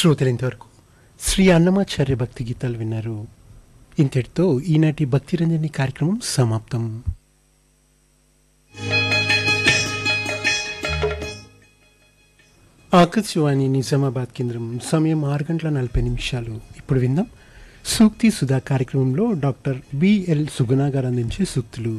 శ్రోతలు ఇంతవరకు శ్రీ అన్నమాచార్య భక్తి గీతాలు విన్నారు ఇంతటితో ఈనాటి భక్తి రంజని కార్యక్రమం సమాప్తం ఆకాశవాణి నిజామాబాద్ కేంద్రం సమయం ఆరు గంటల నలభై నిమిషాలు ఇప్పుడు విందాం సూక్తి సుధా కార్యక్రమంలో డాక్టర్ బిఎల్ సుగుణ గారు అందించే సూక్తులు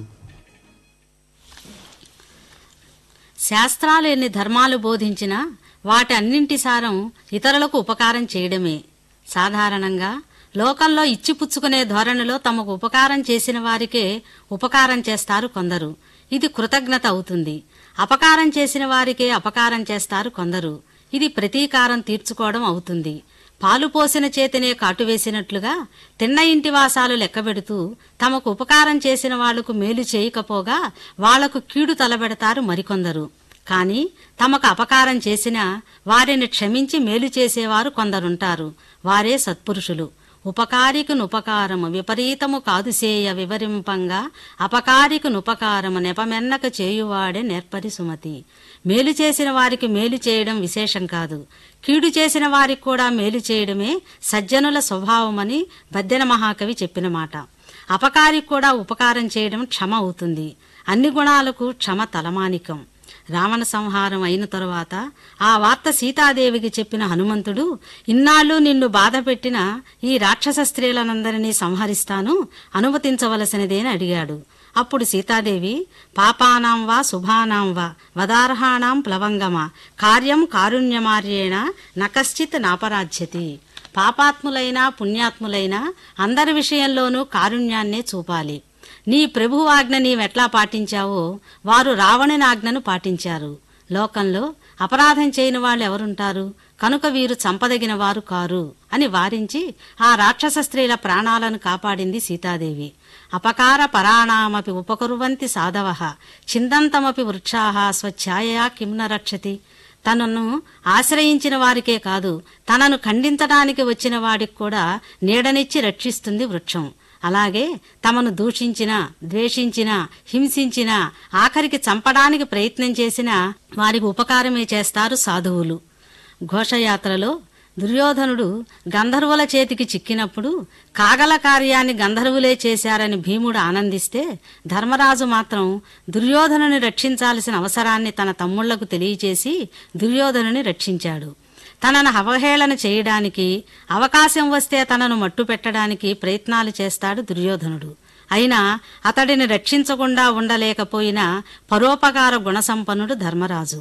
శాస్త్రాలు ఎన్ని ధర్మాలు బోధించినా వాటి అన్నింటి సారం ఇతరులకు ఉపకారం చేయడమే సాధారణంగా లోకంలో ఇచ్చిపుచ్చుకునే ధోరణిలో తమకు ఉపకారం చేసిన వారికే ఉపకారం చేస్తారు కొందరు ఇది కృతజ్ఞత అవుతుంది అపకారం చేసిన వారికే అపకారం చేస్తారు కొందరు ఇది ప్రతీకారం తీర్చుకోవడం అవుతుంది పాలు పోసిన చేతినే కాటువేసినట్లుగా తిన్న ఇంటి వాసాలు లెక్కబెడుతూ తమకు ఉపకారం చేసిన వాళ్లకు మేలు చేయకపోగా వాళ్లకు కీడు తలబెడతారు మరికొందరు కాని తమకు అపకారం చేసినా వారిని క్షమించి మేలు చేసేవారు కొందరుంటారు వారే సత్పురుషులు ఉపకారికు నుపకారము విపరీతము కాదుసేయ వివరింపంగా అపకారికు నుపకారము నెపమెన్నక చేయువాడే నేర్పరి సుమతి మేలు చేసిన వారికి మేలు చేయడం విశేషం కాదు కీడు చేసిన వారికి కూడా మేలు చేయడమే సజ్జనుల స్వభావమని బద్దెన మహాకవి చెప్పిన మాట అపకారికి కూడా ఉపకారం చేయడం క్షమ అవుతుంది అన్ని గుణాలకు క్షమ తలమానికం రావణ సంహారం అయిన తరువాత ఆ వార్త సీతాదేవికి చెప్పిన హనుమంతుడు ఇన్నాళ్ళు నిన్ను బాధ పెట్టిన ఈ రాక్షస స్త్రీలనందరినీ సంహరిస్తాను అనుమతించవలసినదేని అడిగాడు అప్పుడు సీతాదేవి పాపానాం వా శుభానాం వా వదార్హాణం ప్లవంగమా కార్యం కారుణ్యమార్యేణ నకశ్చిత్ నాపరాధ్యతి పాపాత్ములైనా పుణ్యాత్ములైనా అందరి విషయంలోనూ కారుణ్యాన్నే చూపాలి నీ ప్రభువు ఆజ్ఞ నీవెట్లా పాటించావో వారు రావణుని ఆజ్ఞను పాటించారు లోకంలో అపరాధం చేయని వాళ్ళు ఎవరుంటారు కనుక వీరు చంపదగిన వారు కారు అని వారించి ఆ రాక్షస స్త్రీల ప్రాణాలను కాపాడింది సీతాదేవి అపకార పరాణామపి ఉపకురువంతి సాధవ చిందంతమపి వృక్షాహ స్వఛాయయా కిమ్న రక్షతి తనను ఆశ్రయించిన వారికే కాదు తనను ఖండించడానికి వచ్చిన వాడికి కూడా నీడనిచ్చి రక్షిస్తుంది వృక్షం అలాగే తమను దూషించిన ద్వేషించిన హింసించిన ఆఖరికి చంపడానికి ప్రయత్నం చేసిన వారికి ఉపకారమే చేస్తారు సాధువులు ఘోషయాత్రలో దుర్యోధనుడు గంధర్వుల చేతికి చిక్కినప్పుడు కాగల కార్యాన్ని గంధర్వులే చేశారని భీముడు ఆనందిస్తే ధర్మరాజు మాత్రం దుర్యోధనుని రక్షించాల్సిన అవసరాన్ని తన తమ్ముళ్లకు తెలియచేసి దుర్యోధనుని రక్షించాడు తనను అవహేళన చేయడానికి అవకాశం వస్తే తనను మట్టు పెట్టడానికి ప్రయత్నాలు చేస్తాడు దుర్యోధనుడు అయినా అతడిని రక్షించకుండా ఉండలేకపోయిన పరోపకార గుణసంపన్నుడు ధర్మరాజు